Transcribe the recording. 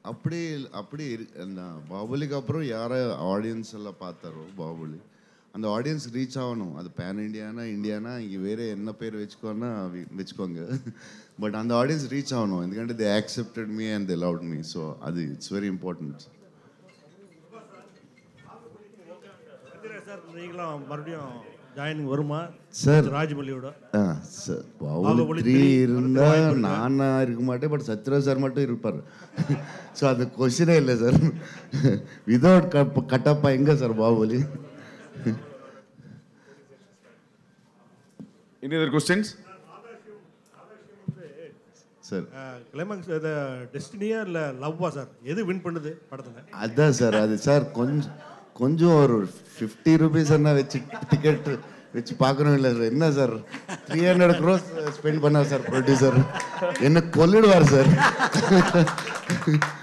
அப்படி அப்படி இரு- நான் பாகுபலிக்கு அப்புறம் யாரை ஆடியன்ஸ் எல்லாம் பார்த்தாரோ பாகுபலி அந்த ஆடியன்ஸ் ரீச் ஆகணும் அது பேன் இண்டியானா இந்தியானா இங்கே வேறு என்ன பேர் வச்சுக்கோன்னா வி- வச்சுக்கோங்க பட் அந்த ஆடியன்ஸ் ரீச் ஆகணும் ఎందుకంటే they accepted me and they loved me so அது இட்ஸ் வெரி இம்பார்ட்டன்ட் சார் நீங்களும் மறுபடியும் ஜாயினிங் வருமா சார் ராஜமல்லியோட ஆ sir Baahubali Baahubali three three இருந்தால் வரதுக்கு வாய்ப்பு இருக்கா? நானா இருக்க மாட்டேன் பட் சத்யராஜ் சார் மட்டும் இருப்பார் ஸோ அது கொஸ்டினே இல்லை சார் விதவுட் கட்டப்பா எங்கே sir Baahubali Any other questions? Sir climax இது டெஸ்டினியா இல்லை லவ்வா சார் எது வின் பண்ணுது படத்தில் அதான் சார் அது சார் கொஞ்சம் கொஞ்சம் ஒரு ஃபிஃப்டி ருபீஸ் என்ன வச்சு டிக்கெட் வச்சு பார்க்கணும் இல்லை சார் என்ன sir three hundred crores spend பண்ணார் சார் ப்ரொடியூசர் என்ன கொல்லிடுவார் சார்